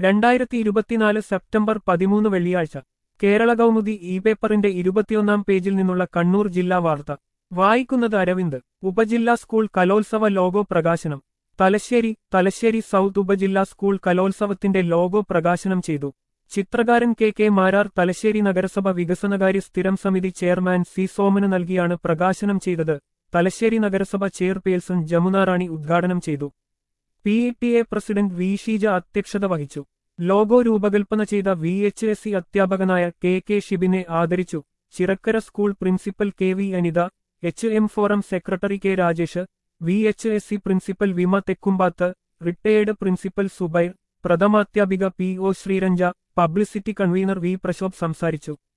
രണ്ടായിരത്തി ഇരുപത്തിനാല് സെപ്റ്റംബർ പതിമൂന്ന് വെള്ളിയാഴ്ച കേരള കൗമുദി ഇ പേപ്പറിന്റെ ഇരുപത്തിയൊന്നാം പേജിൽ നിന്നുള്ള കണ്ണൂർ ജില്ലാ വാർത്ത വായിക്കുന്നത് അരവിന്ദ് ഉപജില്ലാ സ്കൂൾ കലോത്സവ ലോഗോ പ്രകാശനം തലശ്ശേരി തലശ്ശേരി സൗത്ത് ഉപജില്ലാ സ്കൂൾ കലോത്സവത്തിന്റെ ലോഗോ പ്രകാശനം ചെയ്തു ചിത്രകാരൻ കെ കെ മാരാർ തലശ്ശേരി നഗരസഭ വികസനകാര്യ സ്ഥിരം സമിതി ചെയർമാൻ സി സോമന് നൽകിയാണ് പ്രകാശനം ചെയ്തത് തലശ്ശേരി നഗരസഭ ചെയർപേഴ്സൺ ജമുന റാണി ഉദ്ഘാടനം ചെയ്തു P E T A president V Sheeja അധ്യക്ഷത വഹിച്ചു ലോഗോ രൂപകൽപ്പന ചെയ്ത വി എച്ച് എസ് സി അധ്യാപകനായ കെ കെ ഷിബിനെ ആദരിച്ചു Chirakkara school principal K V Anitha H M forum secretary K Rajesh V H S C principal Vima Thekkumpath retired principal Subair പ്രഥമാധ്യാപിക P O Sreeranja publicity convener V Prashobh സംസാരിച്ചു